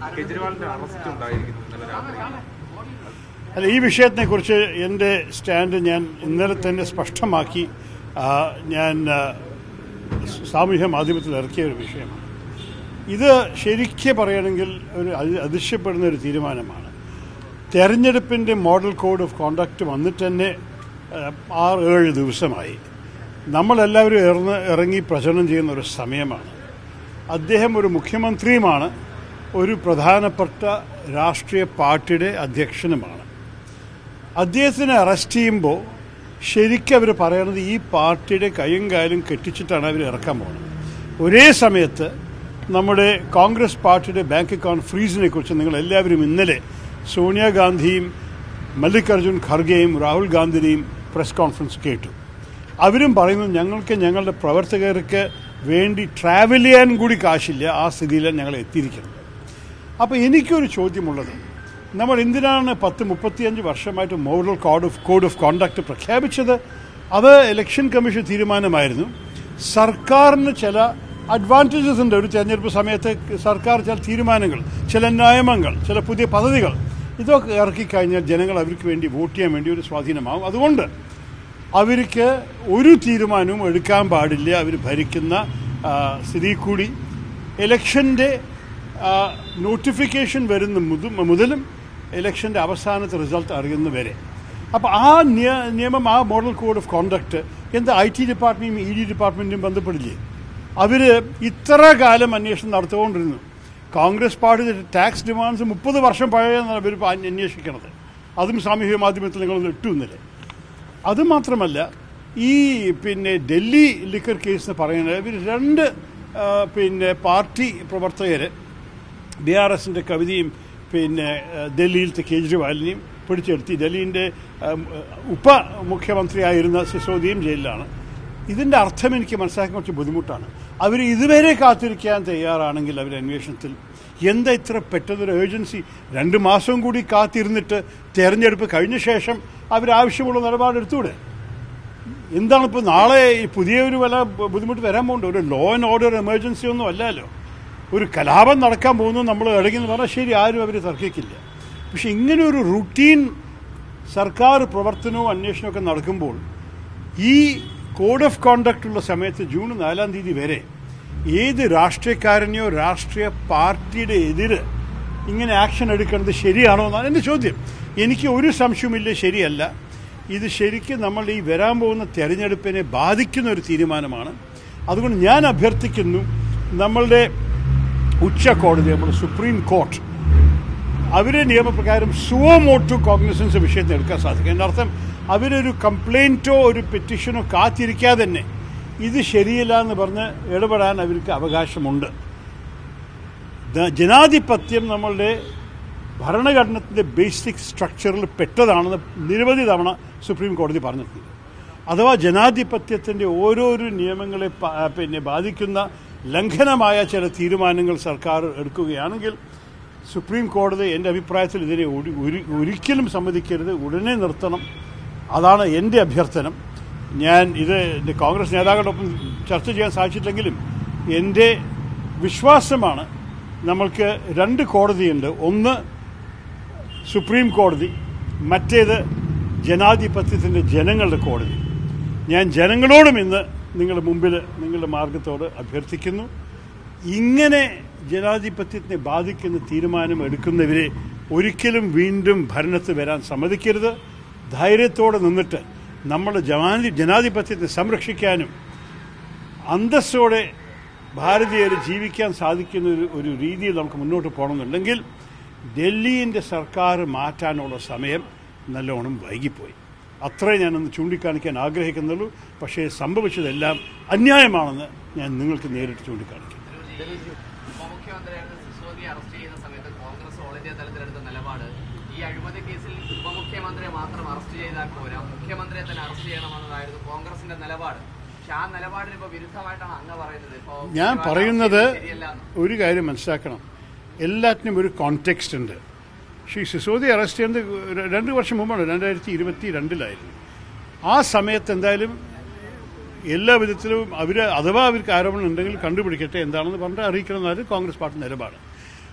കെജ്രിവാളിന്റെ അറസ്റ്റ് ഉണ്ടായിരിക്കുന്നു ഇന്നലെ രാത്രി അല്ല ഈ വിഷയത്തെക്കുറിച്ച് എൻ്റെ സ്റ്റാൻഡ് ഞാൻ ഇന്നലെ തന്നെ സ്പഷ്ടമാക്കി ആ, ഞാൻ ആ, സാമൂഹ്യ മാധ്യമത്തിൽ ഇറക്കിയ ഒരു വിഷയമാണ് ഇത് ശരിക്ക് പറയുകയാണെങ്കിൽ ഒരു അതി- അതിശയപ്പെടുന്ന ഒരു തീരുമാനമാണ് തെരഞ്ഞെടുപ്പിൻ്റെ മോഡൽ കോഡ് ഓഫ് കോണ്ടക്ട് വന്നിട്ട് തന്നെ ആ, ആറ് ഏഴ് ദിവസമായി നമ്മളെല്ലാവരും ഇറന്ന് ഇറങ്ങി പ്രചരണം ചെയ്യുന്ന ഒരു സമയമാണ് അദ്ദേഹം ഒരു മുഖ്യമന്ത്രിയുമാണ് ഒരു പ്രധാനപ്പെട്ട രാഷ്ട്രീയ പാർട്ടിയുടെ അധ്യക്ഷനുമാണ് അദ്ദേഹത്തിനെ അറസ്റ്റ് ചെയ്യുമ്പോൾ ശരിക്കും അവർ പറയണത് ഈ പാർട്ടിയുടെ കൈയും കാലും കെട്ടിച്ചിട്ടാണ് അവർ ഇറക്കാൻ പോകുന്നത് ഒരേ സമയത്ത് നമ്മുടെ കോൺഗ്രസ് പാർട്ടിയുടെ ബാങ്ക് അക്കൗണ്ട് ഫ്രീസിനെ കുറിച്ച് നിങ്ങൾ എല്ലാവരും ഇന്നലെ സോണിയാഗാന്ധിയും മല്ലികാർജുൻ ഖർഗെയും രാഹുൽ ഗാന്ധിനെയും പ്രസ് കോൺഫറൻസ് കേട്ടു അവരും പറയുന്നു ഞങ്ങൾക്ക് ഞങ്ങളുടെ പ്രവർത്തകർക്ക് വേണ്ടി ട്രാവൽ ചെയ്യാൻ കൂടി കാശില്ല ആ സ്ഥിതിയിലാണ് ഞങ്ങൾ എത്തിയിരിക്കുന്നത് അപ്പോൾ എനിക്കൊരു ചോദ്യമുള്ളത് നമ്മൾ എന്തിനാണ് പത്ത് മുപ്പത്തിയഞ്ച് വർഷമായിട്ട് model code of code of conduct പ്രഖ്യാപിച്ചത് അത് ഇലക്ഷൻ കമ്മീഷൻ തീരുമാനമായിരുന്നു സർക്കാരിന് ചില അഡ്വാൻറ്റേജസ് ഉണ്ട് ഒരു തെരഞ്ഞെടുപ്പ് സമയത്ത് സർക്കാർ ചില തീരുമാനങ്ങൾ ചില നിയമങ്ങൾ ചില പുതിയ പദ്ധതികൾ ഇതൊക്കെ ഇറക്കിക്കഴിഞ്ഞാൽ ജനങ്ങൾ അവർക്ക് വേണ്ടി വോട്ട് ചെയ്യാൻ വേണ്ടി ഒരു സ്വാധീനമാകും അതുകൊണ്ട് അവർക്ക് ഒരു തീരുമാനവും എടുക്കാൻ പാടില്ല അവർ ഭരിക്കുന്ന ആ, സ്ഥിതി കൂടി ഇലക്ഷൻ്റെ നോട്ടിഫിക്കേഷൻ വരുന്ന മുത- മുതലും ഇലക്ഷൻ്റെ അവസാനത്തെ റിസൾട്ട് അറിയുന്ന വരെ അപ്പോൾ ആ നിയ- നിയമം ആ മോഡൽ കോഡ് ഓഫ് കോണ്ടക്ട് എന്താ ഐ ടി ഡിപ്പാർട്ട്മെൻറ്റും ഇ ഡി ഡിപ്പാർട്ട്മെൻറ്റും ബന്ധപ്പെടില്ലേ അവർ ഇത്ര കാലം അന്വേഷണം നടത്തിക്കൊണ്ടിരുന്നു കോൺഗ്രസ് പാർട്ടി ടാക്സ് ഡിമാൻഡ്സ് മുപ്പത് വർഷം പഴയെന്നാണ് ഇവർ അന്വേഷിക്കണത് അതും സാമൂഹ്യ മാധ്യമത്തിൽ നിങ്ങൾ ഇട്ടു ഇന്നലെ അതുമാത്രമല്ല ഈ പിന്നെ ഡൽഹി ലിക്കർ കേസ് എന്ന് പറയുന്നത് ഇവർ രണ്ട് ആ, പിന്നെ പാർട്ടി പ്രവർത്തകർ ബി ആർ എസിൻ്റെ കവിതയും പിന്നെ ആ, ഡൽഹിയിലത്തെ കേജ്രിവാലിനെയും പിടിച്ചെടുത്തി ഡൽഹിൻ്റെ ഉപ മുഖ്യമന്ത്രിയായിരുന്ന സിസോദിയും ജയിലിലാണ് ഇതിൻ്റെ അർത്ഥം എനിക്ക് മനസ്സിലാക്കാൻ കുറച്ച് ബുദ്ധിമുട്ടാണ് അവർ ഇതുവരെ കാത്തിരിക്കാൻ തയ്യാറാണെങ്കിൽ അവർ അന്വേഷണത്തിൽ എന്താ ഇത്ര പെട്ടെന്നൊരു ഏജൻസി രണ്ട് മാസവും കൂടി കാത്തിരുന്നിട്ട് തെരഞ്ഞെടുപ്പ് കഴിഞ്ഞ ശേഷം അവരാവശ്യമുള്ള നിലപാടെടുത്തൂടെ എന്താണ് ഇപ്പോൾ നാളെ ഈ പുതിയ ഒരു വല്ല ബുദ്ധിമുട്ട് വരാൻ പോകുന്നുണ്ട് ഒരു ലോ ആൻഡ് ഓർഡർ എമർജൻസി ഒന്നും അല്ലല്ലോ ഒരു കലാപം നടക്കാൻ പോകുന്നു നമ്മൾ ഇടയ്ക്കെന്ന് പറഞ്ഞാൽ ശരി ആരും അവർ തർക്കിക്കില്ല പക്ഷെ ഇങ്ങനെ ഒരു റുട്ടീൻ സർക്കാർ പ്രവർത്തനവും അന്വേഷണമൊക്കെ നടക്കുമ്പോൾ ഈ കോഡ് ഓഫ് കോണ്ടക്ട് ഉള്ള സമയത്ത് ജൂൺ നാലാം തീയതി വരെ ഏത് രാഷ്ട്രീയക്കാരനെയോ രാഷ്ട്രീയ പാർട്ടിയുടെ എതിര് ഇങ്ങനെ ആക്ഷൻ എടുക്കുന്നത് ശരിയാണോ എന്നാണ് എൻ്റെ ചോദ്യം എനിക്ക് ഒരു സംശയവുമില്ല ശരിയല്ല ഇത് ശരിക്കും നമ്മൾ ഈ വരാൻ പോകുന്ന തെരഞ്ഞെടുപ്പിനെ ബാധിക്കുന്ന ഒരു തീരുമാനമാണ് അതുകൊണ്ട് ഞാൻ അഭ്യർത്ഥിക്കുന്നു നമ്മളുടെ ഉച്ച കോടതി നമ്മുടെ സുപ്രീം കോർട്ട് അവരെ നിയമപ്രകാരം സുവമോട്ടു കോഗ്നിസൻസ് വിഷയത്തിൽ എടുക്കാൻ സാധിക്കും എൻ്റെ അർത്ഥം അവരൊരു കംപ്ലൈൻറ്റോ ഒരു പെറ്റീഷനോ കാത്തിരിക്കാതെ തന്നെ ഇത് ശരിയല്ല എന്ന് പറഞ്ഞ് ഇടപെടാൻ അവർക്ക് അവകാശമുണ്ട് ദ- ജനാധിപത്യം നമ്മളുടെ ഭരണഘടനത്തിൻ്റെ ബേസിക് സ്ട്രക്ചറിൽ പെട്ടതാണെന്ന് നിരവധി തവണ സുപ്രീം കോടതി പറഞ്ഞിട്ടുണ്ട് അഥവാ ജനാധിപത്യത്തിൻ്റെ ഓരോരോ നിയമങ്ങളെ പ- പിന്നെ ബാധിക്കുന്ന ലംഘനമായ ചില തീരുമാനങ്ങൾ സർക്കാർ എടുക്കുകയാണെങ്കിൽ സുപ്രീം കോടതി എൻ്റെ അഭിപ്രായത്തിൽ ഇതിനെ ഒരു- ഒരു- ഒരിക്കലും സമ്മതിക്കരുത് ഉടനെ നിർത്തണം അതാണ് എൻ്റെ അഭ്യർത്ഥനം ഞാൻ ഇത് എൻ്റെ കോൺഗ്രസ് നേതാക്കളോടൊപ്പം ചർച്ച ചെയ്യാൻ സാധിച്ചിട്ടില്ലെങ്കിലും എൻ്റെ വിശ്വാസമാണ് നമ്മൾക്ക് രണ്ട് കോടതിയുണ്ട് ഒന്ന് സുപ്രീം കോടതി മറ്റേത് ജനാധിപത്യത്തിൻ്റെ ജനങ്ങളുടെ കോടതി ഞാൻ ജനങ്ങളോടും ഇന്ന് നിങ്ങളുടെ മുമ്പിൽ നിങ്ങളുടെ മാർഗത്തോട് അഭ്യർത്ഥിക്കുന്നു ഇങ്ങനെ ജനാധിപത്യത്തിനെ ബാധിക്കുന്ന തീരുമാനം എടുക്കുന്നവരെ ഒരിക്കലും വീണ്ടും ഭരണത്തിൽ വരാൻ സമ്മതിക്കരുത് ധൈര്യത്തോടെ നിന്നിട്ട് നമ്മുടെ ജനാധി ജനാധിപത്യത്തെ സംരക്ഷിക്കാനും അന്തസ്സോടെ ഭാരതീയർ ജീവിക്കാൻ സാധിക്കുന്ന ഒരു ഒരു രീതിയിൽ നമുക്ക് മുന്നോട്ട് പോകണമെന്നുണ്ടെങ്കിൽ ഡൽഹിൻ്റെ സർക്കാർ മാറ്റാനുള്ള സമയം നല്ലോണം വൈകിപ്പോയി അത്രേ ഞാനൊന്ന് ചൂണ്ടിക്കാണിക്കാൻ ആഗ്രഹിക്കുന്നുള്ളൂ പക്ഷേ സംഭവിച്ചതെല്ലാം അന്യായമാണെന്ന് ഞാൻ നിങ്ങൾക്ക് നേരിട്ട് ചൂണ്ടിക്കാണിക്കും ഉപമുഖ്യമന്ത്രിയായിട്ട് സിസോദിയെ അറസ്റ്റ് ചെയ്യുന്ന സമയത്ത് കോൺഗ്രസ് ഓൾ ഇന്ത്യ തലത്തിലെടുത്ത നിലപാട് ഈ അഴിമതി കേസിൽ ഉപമുഖ്യമന്ത്രിയെ മാത്രം അറസ്റ്റ് ചെയ്താൽ പോരാ മുഖ്യമന്ത്രിയെ തന്നെ അറസ്റ്റ് ചെയ്യണമെന്നതായിരുന്നു കോൺഗ്രസിന്റെ നിലപാട് പക്ഷെ ആ നിലപാടിന് ഇപ്പൊ വിരുദ്ധമായിട്ടാണ് അങ്ങ് പറയുന്നത് ഇപ്പോ ഞാൻ പറയുന്നത് ശരിയല്ല എന്ന്. ഒരു കാര്യം മനസ്സിലാക്കണം എല്ലാറ്റിനും ഒരു കോണ്ടെക്സ്റ്റ് ഉണ്ട് ശ്രീ സിസോദി അറസ്റ്റ് ചെയ്യുന്നത് ര- രണ്ട് വർഷം മുമ്പാണ് രണ്ടായിരത്തി ഇരുപത്തി രണ്ടിലായിരുന്നു ആ സമയത്ത് എന്തായാലും എല്ലാ വിധത്തിലും അവർ അഥവാ അവർക്ക് ആരോപണം ഉണ്ടെങ്കിൽ കണ്ടുപിടിക്കട്ടെ എന്താണെന്ന് പറഞ്ഞിട്ട് അറിയിക്കണമെന്നായിരുന്നു കോൺഗ്രസ് പാർട്ടി നിലപാട്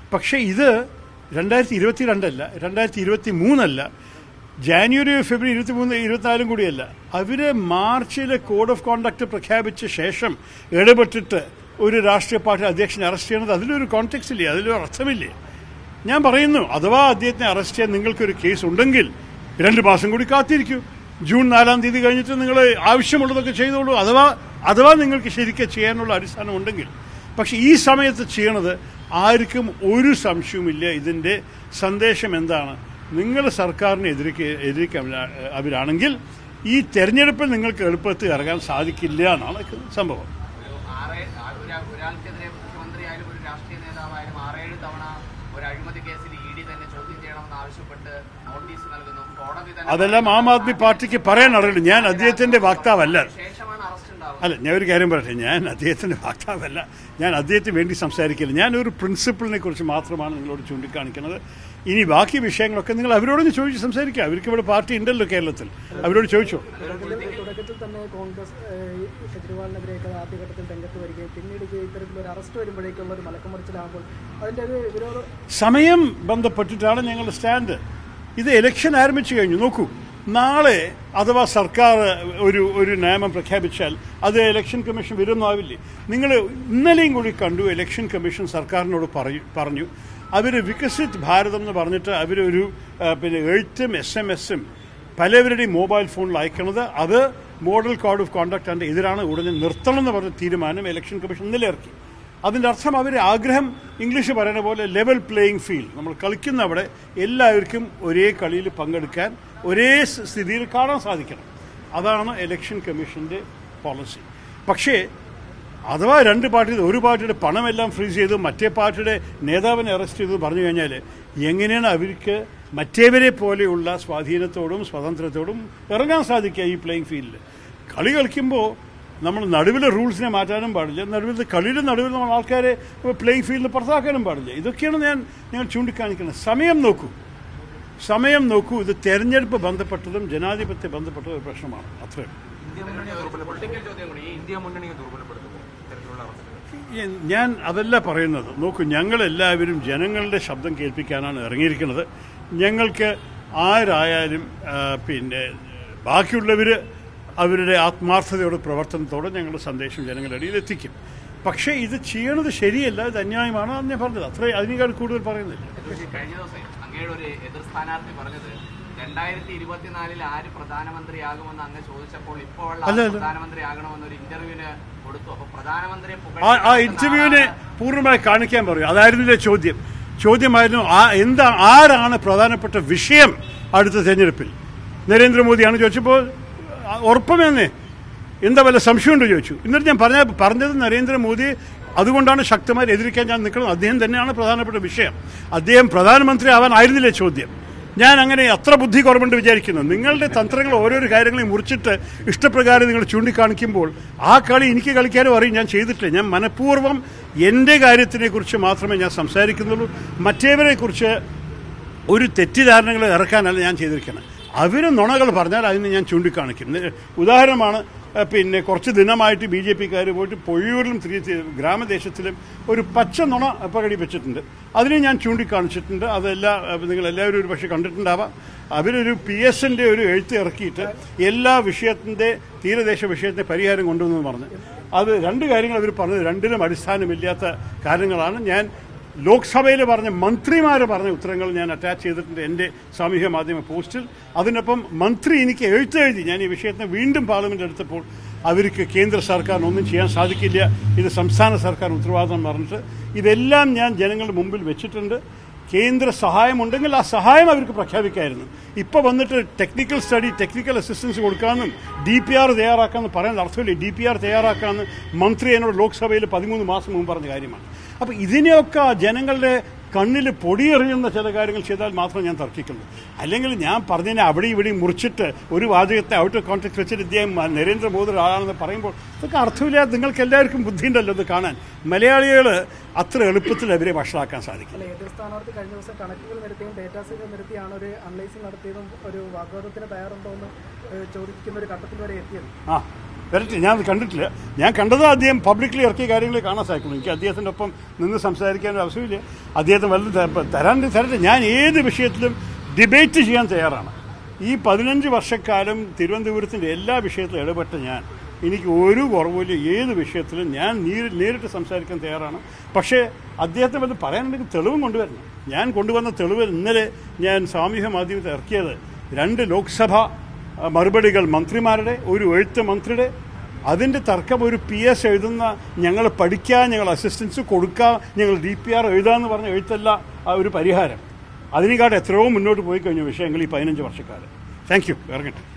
പക്ഷേ ഇത് രണ്ടായിരത്തി ഇരുപത്തി രണ്ടല്ല രണ്ടായിരത്തി ഇരുപത്തി മൂന്നല്ല ജാനുവരി ഫെബ്രുവരി ഇരുപത്തി മൂന്ന് ഇരുപത്തിനാലും കൂടിയല്ല അവര് മാർച്ചിലെ കോഡ് ഓഫ് കോണ്ടക്ട് പ്രഖ്യാപിച്ച ശേഷം ഇടപെട്ടിട്ട് ഒരു രാഷ്ട്രീയ പാർട്ടി അധ്യക്ഷനെ അറസ്റ്റ് ചെയ്യുന്നത് അതിലൊരു കോൺടെക്സ്റ്റ് ഇല്ലേ അതിലൊരു അർത്ഥമില്ലേ ഞാൻ പറയുന്നു അഥവാ അദ്ദേഹത്തിനെ അറസ്റ്റ് ചെയ്യാൻ നിങ്ങൾക്കൊരു കേസ് ഉണ്ടെങ്കിൽ രണ്ട് മാസം കൂടി കാത്തിരിക്കൂ ജൂൺ നാലാം തീയതി കഴിഞ്ഞിട്ട് നിങ്ങൾ ആവശ്യമുള്ളതൊക്കെ ചെയ്തോളൂ അഥവാ അഥവാ നിങ്ങൾക്ക് ശരിക്കും ചെയ്യാനുള്ള അടിസ്ഥാനം ഉണ്ടെങ്കിൽ പക്ഷെ ഈ സമയത്ത് ചെയ്യണത് ആർക്കും ഒരു സംശയവുമില്ല ഇതിന്റെ സന്ദേശം എന്താണ് നിങ്ങൾ സർക്കാരിനെ എതിരിക്ക എതിരിക്കാൻ അവരാണെങ്കിൽ ഈ തെരഞ്ഞെടുപ്പിൽ നിങ്ങൾക്ക് എളുപ്പത്തിൽ ഇറങ്ങാൻ സാധിക്കില്ല എന്നാണ് സംഭവം ഒരു ആറ് ആ- ഒരാ- ഒരാൾക്കെതിരെ മുഖ്യമന്ത്രിയായാലും ഒരു രാഷ്ട്രീയ നേതാവായാലും ആറേഴ് തവണ ഒരു അഴിമതി കേസിൽ ഇ ഡി തന്നെ ചോദ്യം ചെയ്യണമെന്ന് ആവശ്യപ്പെട്ട് നോട്ടീസ് നൽകുന്നു കോടതി തന്നെ അതെല്ലാം ആം ആദ്മി പാർട്ടിക്ക് പറയാൻ അറിയില്ല ഞാൻ അദ്ദേഹത്തിന്റെ വക്താവല്ല ശേഷമാണ് അറസ്റ്റ് ഉണ്ടാവുന്നത് അല്ല ഞാൻ ഒരു കാര്യം പറയട്ടെ ഞാൻ അദ്ദേഹത്തിന്റെ വക്താവല്ല ഞാൻ അദ്ദേഹത്തിന് വേണ്ടി സംസാരിക്കില്ല ഞാൻ ഒരു പ്രിൻസിപ്പിളിനെ കുറിച്ച് മാത്രമാണ് നിങ്ങളോട് ചൂണ്ടിക്കാണിക്കുന്നത് ഇനി ബാക്കി വിഷയങ്ങളൊക്കെ നിങ്ങൾ അവരോടൊന്ന് ചോദിച്ച് സംസാരിക്കുക അവർക്ക് ഇവിടെ പാർട്ടി ഉണ്ടല്ലോ കേരളത്തിൽ അവരോട് ചോദിച്ചോ തുടക്കത്തിൽ തുടക്കത്തിൽ തന്നെ കോൺഗ്രസ് ഏഹ്, കെജ്രിവാളിനെതിരെയൊക്കെ ആദ്യഘട്ടത്തിൽ രംഗത്ത് വരികയും പിന്നീട് ഇത് ഇത്തരത്തിലൊരു അറസ്റ്റ് വരുമ്പോഴേക്കുള്ള ഒരു മലക്കമറിച്ചിലാകുമ്പോൾ അതിന്റെ ഒരു വിരോധ സമയം ബന്ധപ്പെട്ടിട്ടാണ് ഞങ്ങളുടെ സ്റ്റാൻഡ് ഇത് ഇലക്ഷൻ ആരംഭിച്ചു കഴിഞ്ഞു നോക്കൂ നാളെ അഥവാ സർക്കാർ ഒരു ഒരു നിയമം പ്രഖ്യാപിച്ചാൽ അത് ഇലക്ഷൻ കമ്മീഷൻ വിരുന്നാവില്ലേ നിങ്ങൾ ഇന്നലെയും കൂടി കണ്ടു ഇലക്ഷൻ കമ്മീഷൻ സർക്കാരിനോട് പറയു പറഞ്ഞു അവർ വികസിത് ഭാരതം എന്ന് പറഞ്ഞിട്ട് അവരൊരു ആ, പിന്നെ എഴുത്തും എസ് എം എസും പലവരുടെയും മൊബൈൽ ഫോണിൽ അയക്കുന്നത് അത് മോഡൽ കോഡ് ഓഫ് കോണ്ടക്ട് അതിന്റെ എതിരാണ് ഉടനെ നിർത്തണം എന്ന് പറഞ്ഞ തീരുമാനം ഇലക്ഷൻ കമ്മീഷൻ ഇന്നലെ ഇറക്കി അതിന്റെ അർത്ഥം അവർ ആഗ്രഹം ഇംഗ്ലീഷ് പറയുന്ന പോലെ ലെവൽ പ്ലേയിങ് ഫീൽഡ് നമ്മൾ കളിക്കുന്ന അവിടെ എല്ലാവർക്കും ഒരേ കളിയിൽ പങ്കെടുക്കാൻ ഒരേ സ് സ്ഥിതിയിൽ കാണാൻ സാധിക്കണം അതാണ് ഇലക്ഷൻ കമ്മീഷന്റെ പോളിസി പക്ഷേ അഥവാ രണ്ട് പാർട്ടി ഒരു പാർട്ടിയുടെ പണമെല്ലാം ഫ്രീസ് ചെയ്തു മറ്റേ പാർട്ടിയുടെ നേതാവിനെ അറസ്റ്റ് ചെയ്തു പറഞ്ഞു കഴിഞ്ഞാൽ എങ്ങനെയാണ് അവർക്ക് മറ്റേവരെ പോലെയുള്ള സ്വാധീനത്തോടും സ്വാതന്ത്ര്യത്തോടും ഇറങ്ങാൻ സാധിക്കുക ഈ പ്ലേയിങ് ഫീൽഡിൽ കളി കളിക്കുമ്പോൾ നമ്മൾ നടുവിലെ റൂൾസിനെ മാറ്റാനും പാടില്ല നടുവിൽ കളിയുടെ നടുവിൽ നമ്മൾ ആൾക്കാരെ പ്ലേയിങ് ഫീൽഡിൽ പുറത്താക്കാനും പാടില്ല ഇതൊക്കെയാണ് ഞാൻ ഞങ്ങൾ ചൂണ്ടിക്കാണിക്കുന്നത് സമയം നോക്കൂ സമയം നോക്കൂ ഇത് തെരഞ്ഞെടുപ്പ് ബന്ധപ്പെട്ടതും ജനാധിപത്യ ബന്ധപ്പെട്ടതും ഒരു പ്രശ്നമാണ് അത്രയും പൊളിറ്റിക്കൽ ചോദ്യം കൂടി ഈ ഇന്ത്യ മുന്നണിയെ ദുർബലപ്പെടുത്തുമോ ഇത്തരത്തിലുള്ള അവസ്ഥകൾ ഈ- ഞാൻ അതല്ല പറയുന്നത് നോക്കൂ ഞങ്ങളെല്ലാവരും ജനങ്ങളുടെ ശബ്ദം കേൾപ്പിക്കാനാണ് ഇറങ്ങിയിരിക്കുന്നത് ഞങ്ങൾക്ക് ആരായാലും ആ, പിന്നെ ബാക്കിയുള്ളവർ അവരുടെ ആത്മാർത്ഥതയോടെ പ്രവർത്തനത്തോടെ ഞങ്ങളുടെ സന്ദേശം ജനങ്ങളുടെ ഇടയിൽ എത്തിക്കും പക്ഷേ ഇത് ചെയ്യണത് ശരിയല്ല ഇത് അന്യായമാണ് അന്ന് ഞാൻ പറഞ്ഞത് അത്രേ അതിനേക്കാൾ കൂടുതൽ പറയുന്നില്ല കഴിഞ്ഞ ദിവസം അങ്ങയുടെ ഒരു എതിർ സ്ഥാനാർത്ഥി പറഞ്ഞത് രണ്ടായിരത്തി ഇരുപത്തിനാലിൽ ആര് പ്രധാനമന്ത്രിയാകുമെന്ന് അങ്ങ് ചോദിച്ചപ്പോൾ ഇപ്പോൾ അല്ല, അല്ല. പ്രധാനമന്ത്രി ആകണമെന്ന് ഒരു ഇന്റർവ്യൂവിന് കൊടുത്തു അപ്പൊ പ്രധാനമന്ത്രിയെ ആ ആ പുകഴ്ത്തി ഇന്റർവ്യൂവിനെ പൂർണ്ണമായി കാണിക്കാൻ പറയും അതായിരുന്നില്ലേ ചോദ്യം ചോദ്യമായിരുന്നു ആ എന്താ ആരാണ് പ്രധാനപ്പെട്ട വിഷയം അടുത്ത തെരഞ്ഞെടുപ്പിൽ നരേന്ദ്രമോദിയാണ് ചോദിച്ചപ്പോൾ ആ, ഉറപ്പമേന്നേ എന്താ വല്ല സംശയമുണ്ടോ ചോദിച്ചു എന്നിട്ട് ഞാൻ പറഞ്ഞ പറഞ്ഞത് നരേന്ദ്രമോദി അതുകൊണ്ടാണ് ശക്തമായി എതിരിക്കാൻ ഞാൻ നിൽക്കുന്നത് അദ്ദേഹം തന്നെയാണ് പ്രധാനപ്പെട്ട വിഷയം അദ്ദേഹം പ്രധാനമന്ത്രി ആവാനായിരുന്നില്ലേ ചോദ്യം ഞാൻ അങ്ങനെ അത്ര ബുദ്ധി കുറവുണ്ട് വിചാരിക്കുന്നു നിങ്ങളുടെ തന്ത്രങ്ങൾ ഓരോരോ കാര്യങ്ങളെയും മുറിച്ചിട്ട് ഇഷ്ടപ്രകാരം നിങ്ങൾ ചൂണ്ടിക്കാണിക്കുമ്പോൾ ആ കളി എനിക്ക് കളിക്കാനും അറിയും ഞാൻ ചെയ്തിട്ടില്ല ഞാൻ മനഃപൂർവ്വം എൻ്റെ കാര്യത്തിനെ കുറിച്ച് മാത്രമേ ഞാൻ സംസാരിക്കുന്നുള്ളൂ മറ്റേവരെ കുറിച്ച് ഒരു തെറ്റിദ്ധാരണകൾ ഇറക്കാനല്ല ഞാൻ ചെയ്തിരിക്കുന്നത് അവർ നുണകൾ പറഞ്ഞാൽ അതിന് ഞാൻ ചൂണ്ടിക്കാണിക്കും നി- ഉദാഹരണമാണ് ഏഹ്, പിന്നെ കുറച്ച് ദിനമായിട്ട് ബി ജെ പിക്കാർ പോയിട്ട് പൊഴിയൂരിലും തിരി ഗ്രാമദേശത്തിലും ഒരു പച്ച നുണ പ്രകടിപ്പിച്ചിട്ടുണ്ട് അതിനെ ഞാൻ ചൂണ്ടിക്കാണിച്ചിട്ടുണ്ട് അതെല്ലാം ഏഹ്, നിങ്ങൾ എല്ലാവരും ഒരു പക്ഷേ കണ്ടിട്ടുണ്ടാവാം അവരൊരു പി എസിന്റെ ഒരു എഴുത്ത് ഇറക്കിയിട്ട് എല്ലാ വിഷയത്തിന്റെ തീരദേശ വിഷയത്തിന്റെ പരിഹാരം കൊണ്ടുവന്നു പറഞ്ഞ് അത് രണ്ട് കാര്യങ്ങൾ അവർ പറഞ്ഞത് രണ്ടിലും അടിസ്ഥാനമില്ലാത്ത കാര്യങ്ങളാണ് ഞാൻ ലോക്സഭയിൽ പറഞ്ഞ മന്ത്രിമാർ പറഞ്ഞ ഉത്തരങ്ങൾ ഞാൻ അറ്റാച്ച് ചെയ്തിട്ടുണ്ട് എൻ്റെ സാമൂഹ്യ മാധ്യമ പോസ്റ്റിൽ അതിനൊപ്പം മന്ത്രി എനിക്ക് എഴുത്തെഴുതി ഞാൻ ഈ വിഷയത്തിന് വീണ്ടും പാർലമെന്റ് എടുത്തപ്പോൾ അവർക്ക് കേന്ദ്ര സർക്കാരിന് ഒന്നും ചെയ്യാൻ സാധിക്കില്ല ഇത് സംസ്ഥാന സർക്കാർ ഉത്തരവാദിത്തം പറഞ്ഞിട്ട് ഇതെല്ലാം ഞാൻ ജനങ്ങളുടെ മുമ്പിൽ വെച്ചിട്ടുണ്ട് കേന്ദ്ര സഹായമുണ്ടെങ്കിൽ ആ സഹായം അവർക്ക് പ്രഖ്യാപിക്കായിരുന്നു ഇപ്പോൾ വന്നിട്ട് ടെക്നിക്കൽ സ്റ്റഡി ടെക്നിക്കൽ അസിസ്റ്റൻസ് കൊടുക്കാമെന്നും ഡി പി ആർ തയ്യാറാക്കാമെന്ന് പറയാൻ അർത്ഥമില്ല ഡി പി ആർ തയ്യാറാക്കാമെന്ന് മന്ത്രി എന്നോട് ലോക്സഭയിൽ പതിമൂന്ന് മാസം മുമ്പ് പറഞ്ഞ കാര്യമാണ് അപ്പോൾ ഇതിനെയൊക്കെ ജനങ്ങളുടെ കണ്ണിൽ പൊടിയെറിയുന്ന ചില കാര്യങ്ങൾ ചെയ്താൽ മാത്രം ഞാൻ തർക്കിക്കുള്ളൂ അല്ലെങ്കിൽ ഞാൻ പറഞ്ഞതിനെ അവിടെ ഇവിടെയും മുറിച്ചിട്ട് ഒരു വാചകത്തെ ഔട്ട് ഓഫ് കോൺടാക്ട് വെച്ചിട്ട് ഇദ്ദേഹം നരേന്ദ്രമോദി ആളാണെന്ന് പറയുമ്പോൾ ഇതൊക്കെ അർത്ഥമില്ലാതെ നിങ്ങൾക്ക് എല്ലാവർക്കും ബുദ്ധിയുണ്ടല്ലോ ഇത് കാണാൻ മലയാളികൾ അത്ര എളുപ്പത്തിൽ അവരെ വഷളാക്കാൻ സാധിക്കും അല്ല എതിർ സ്ഥാനാർത്ഥി കഴിഞ്ഞ ദിവസം കണക്കുകൾ നിരത്തിയും ഡേറ്റാസുകൾ നിരത്തിയാണ് ഒരു അനലൈസിംഗ് നടത്തിയതും ഒരു വാഗ്വാദത്തിന് തയ്യാറുണ്ടോ എന്ന് ഏഹ്, ചോദിക്കുന്ന ഒരു ഘട്ടത്തിൽ വരെ എത്തിയത് ആ വരട്ടെ ഞാൻ അത് കണ്ടിട്ടില്ല ഞാൻ കണ്ടത് അദ്ദേഹം പബ്ലിക്കലി ഇറക്കിയ കാര്യങ്ങൾ കാണാൻ സാധിക്കുന്നു എനിക്ക് അദ്ദേഹത്തിൻ്റെ ഒപ്പം നിന്ന് സംസാരിക്കാൻ ഒരു അവസരമില്ല അദ്ദേഹത്തിന് വല്ല തരാൻ തരട്ടെ ഞാൻ ഏത് വിഷയത്തിലും ഡിബേറ്റ് ചെയ്യാൻ തയ്യാറാണ് ഈ പതിനഞ്ച് വർഷക്കാലം തിരുവനന്തപുരത്തിൻ്റെ എല്ലാ വിഷയത്തിലും ഇടപെട്ട ഞാൻ എനിക്ക് ഒരു കുറവില്ല ഏത് വിഷയത്തിലും ഞാൻ നേരി- നേരിട്ട് സംസാരിക്കാൻ തയ്യാറാണ് പക്ഷേ അദ്ദേഹത്തെ വന്ന് പറയാനുണ്ടെങ്കിൽ തെളിവും കൊണ്ടുവരണം ഞാൻ കൊണ്ടുവന്ന തെളിവ് ഇന്നലെ ഞാൻ സാമൂഹ്യ മാധ്യമത്തിൽ ഇറക്കിയത് രണ്ട് ലോക്സഭ ആ, മറുപടികൾ മന്ത്രിമാരുടെ ഒരു എഴുത്ത് മന്ത്രിയുടെ അതിൻ്റെ തർക്കം ഒരു പി എസ് എഴുതുന്ന ഞങ്ങൾ പഠിക്കുക ഞങ്ങൾ അസിസ്റ്റൻസ് കൊടുക്കുക ഞങ്ങൾ ഡി പി ആർ എഴുതാന്ന് പറഞ്ഞ എഴുത്തല്ല ആ ഒരു പരിഹാരം അതിനേക്കാട്ട് എത്രയോ മുന്നോട്ട് പോയി കഴിഞ്ഞ വിഷയങ്ങൾ ഈ പതിനഞ്ച് വർഷക്കാലം താങ്ക് യു ഇറങ്ങട്ടെ